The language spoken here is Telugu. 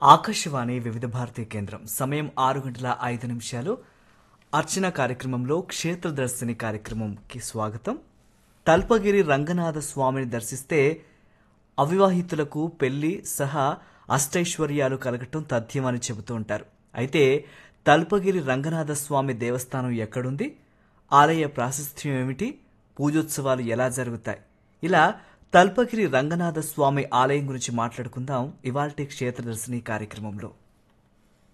ఆకాశవాణి వివిధ భారతి కేంద్రం సమయం ఆరు గంటల ఐదు నిమిషాలు అర్చన కార్యక్రమంలో క్షేత్ర దర్శిని కార్యక్రమంకి స్వాగతం తల్పగిరి రంగనాథ స్వామిని దర్శిస్తే అవివాహితులకు పెళ్లి సహా అష్టైశ్వర్యాలు కలగటం తథ్యమని చెబుతూ ఉంటారు అయితే తల్పగిరి రంగనాథ స్వామి దేవస్థానం ఎక్కడుంది ఆలయ ప్రాశస్త్యం ఏమిటి పూజోత్సవాలు ఎలా జరుగుతాయి ఇలా తల్పగిరి రంగనాథ స్వామి ఆలయం గురించి మాట్లాడుకుందాం ఇవాల్టి క్షేత్రదర్శిని కార్యక్రమంలో